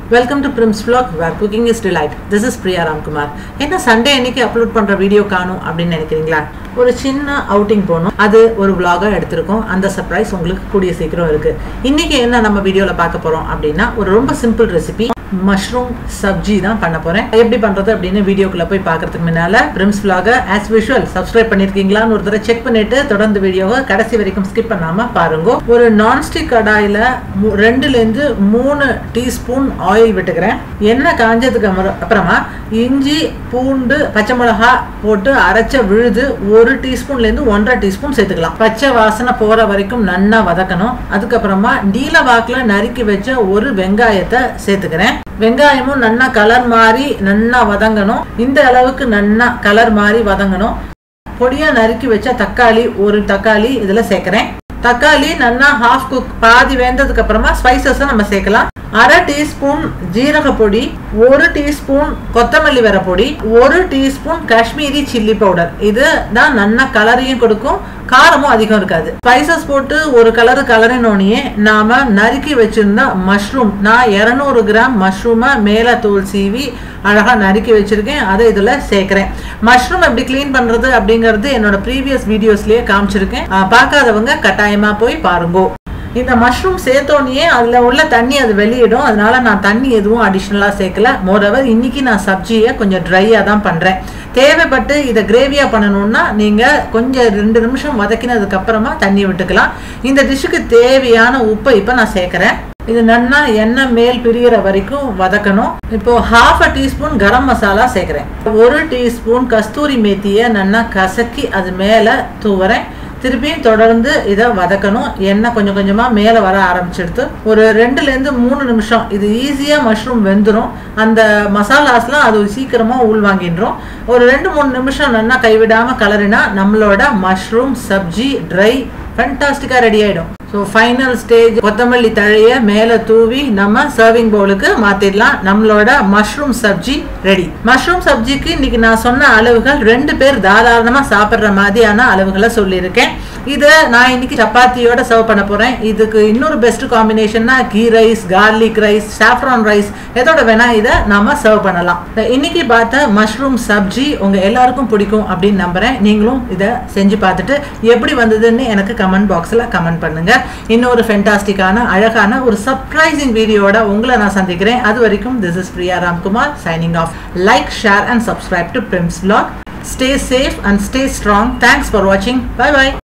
welcome to Prims vlog where cooking is delight this is Priya Ramkumar என்ன Sunday அன்னைக்கு upload பண்ற video காணும் அப்படின்னு நினைக்கிறீங்களா ஒரு சின்ன அவுட்டிங் போகணும் அது ஒரு vlog-ஆ எடுத்திருக்கோம் அந்த சர்ப்ரைஸ் உங்களுக்கு கூடிய சீக்கிரம் இருக்கு இன்னைக்கு என்ன நம்ம வீடியோல பார்க்க போறோம் அப்படின்னா ஒரு ரொம்ப சிம்பிள் ரெசிபி மஷ்ரூம் சப்ஜி தான் பண்ண போறேன் எப்படி பண்றது அப்படின்னு வீடியோக்குள்ள போய் பார்க்கறதுக்கு முன்னால Prims vlog as usual subscribe பண்ணிருக்கீங்களான்னு ஒரு தடவை செக் பண்ணிட்டு தொடர்ந்து வீடியோவை கடைசி வரைக்கும் ஸ்கிப் பண்ணாம பாருங்க ஒரு நான்ஸ்டிக் கடாயில மு- ரெண்டுல இருந்து மூணு டீஸ்பூன் ஆயில் விட்டுக்கிறேன் எண்ணெய் காஞ்சதுக்கு அப்புற- அப்புறமா இஞ்சி பூண்டு பச்சை மிளகா போட்டு அரைச்ச விழுது ஒரு டீஸ்பூன்ல இருந்து ஒன்றரை டீஸ்பூன் சேர்த்துக்கலாம் பச்சை வாசனை போற வரைக்கும் நன்னா வதக்கணும் அதுக்கப்புறமா நீல வாக்குல நறுக்கி வச்ச ஒரு வெங்காயத்தை சேர்த்துக்கிறேன் வெங்காயமும் நன்னா கலர் மாறி நன்னா வதங்கணும் இந்த அளவுக்கு நன்னா கலர் மாறி வதங்கணும் பொடியா நறுக்கி வச்ச தக்காளி ஒரு தக்காளி இதுல சேர்க்கிறேன் தக்காளி நல்லா ஹாஃப் குக் பாதி வெந்ததுக்கு அப்புறமா ஸ்பைசஸ் நம்ம சேர்க்கலாம் அரை டீஸ்பூன் ஜீரக பொடி ஒரு டீஸ்பூன் கொத்தமல்லி வர பொடி ஒரு டீஸ்பூன் காஷ்மீரி சில்லி பவுடர் இது தான் நல்லா கலரையும் கொடுக்கும் காரமும் அதிகம் இருக்காது ஸ்பைசஸ் போட்டு ஒரு கலர் கலரினோடனே நாம நறுக்கி வச்சிருந்த மஷ்ரூம் நான் 200 கிராம் மஷ்ரூமை மேல தோல் சீவி அழகா நறுக்கி வச்சிருக்கேன் அதை இதுல சேர்க்கிறேன் மஷ்ரூம் எப்படி க்ளீன் பண்றது அப்படிங்கிறது என்னோட ப்ரீவியஸ் வீடியோஸ்லயே காமிச்சிருக்கேன் ஆஹ் பார்க்காதவங்க கட்டாயமா போய் பாருங்கோ இந்த மஷ்ரூம் சேர்த்தோன்னே அதில் உள்ள தண்ணி அது வெளியிடும் அதனால நான் தண்ணி எதுவும் அடிஷ்னலாக சேர்க்கல மோரவர் இன்னைக்கு நான் சப்ஜியை கொஞ்சம் ட்ரையாக தான் பண்ணுறேன் தேவைப்பட்டு இதை கிரேவியாக பண்ணணும்னா நீங்கள் கொஞ்சம் ரெண்டு நிமிஷம் வதக்கினதுக்கு அப்புறமா தண்ணி விட்டுக்கலாம் இந்த டிஷ்ஷுக்கு தேவையான உப்பை இப்போ நான் சேர்க்குறேன் இது நன்னா எண்ணெய் மேல் பிரியிற வரைக்கும் வதக்கணும் இப்போ half a teaspoon garam masala சேர்க்குறேன் ஒரு டீஸ்பூன் கஸ்தூரி மேத்தியை நன்னா கசக்கி அது மேலே தூவுறேன் திருப்பியும் தொடர்ந்து இதை வதக்கணும் எண்ணெய் கொஞ்சம் கொஞ்சமாக மேலே வர ஆரம்பிச்சிடுது ஒரு ரெண்டுலேருந்து மூணு நிமிஷம் இது ஈஸியாக மஷ்ரூம் வெந்துடும் அந்த மசாலாஸ்லாம் அது சீக்கிரமாக உள்வாங்கின்றோம் ஒரு ரெண்டு மூணு நிமிஷம் நல்லா கைவிடாமல் கலரினா நம்மளோட மஷ்ரூம் சப்ஜி ட்ரை ஃபண்டாஸ்டிக்காக ரெடி ஆகிடும் ஸோ ஃபைனல் ஸ்டேஜ் கொத்தமல்லி தழைய மேலே தூவி நம்ம சர்விங் பவுலுக்கு மாற்றிடலாம் நம்மளோட மஷ்ரூம் சப்ஜி ரெடி மஷ்ரூம் சப்ஜிக்கு இன்னைக்கு நான் சொன்ன அளவுகள் ரெண்டு பேர் தாராளமாக சாப்பிட்ற மாதிரியான அளவுகளை சொல்லியிருக்கேன் இதை நான் இன்னைக்கு சப்பாத்தியோட சர்வ் பண்ண போகிறேன் இதுக்கு இன்னொரு பெஸ்ட் காம்பினேஷன்னா ghee rice garlic rice saffron rice எதோட வேணா இதை நாம சர்வ் பண்ணலாம் இன்னைக்கு பார்த்த மஷ்ரூம் சப்ஜி உங்க எல்லாருக்கும் பிடிக்கும் அப்படின்னு நம்புறேன் நீங்களும் இதை செஞ்சு பார்த்துட்டு எப்படி வந்ததுன்னு எனக்கு கமெண்ட் பாக்ஸில் கமெண்ட் பண்ணுங்க இன்னொரு ஃபென்டாஸ்டிக்கான அழகான ஒரு சர்ப்ரைசிங் வீடியோட உங்களை நான் சந்திக்கிறேன் அது வரைக்கும் this is Priya Ramkumar signing off like share and subscribe to Prims vlog stay safe and stay strong thanks for வாட்சிங் பை பை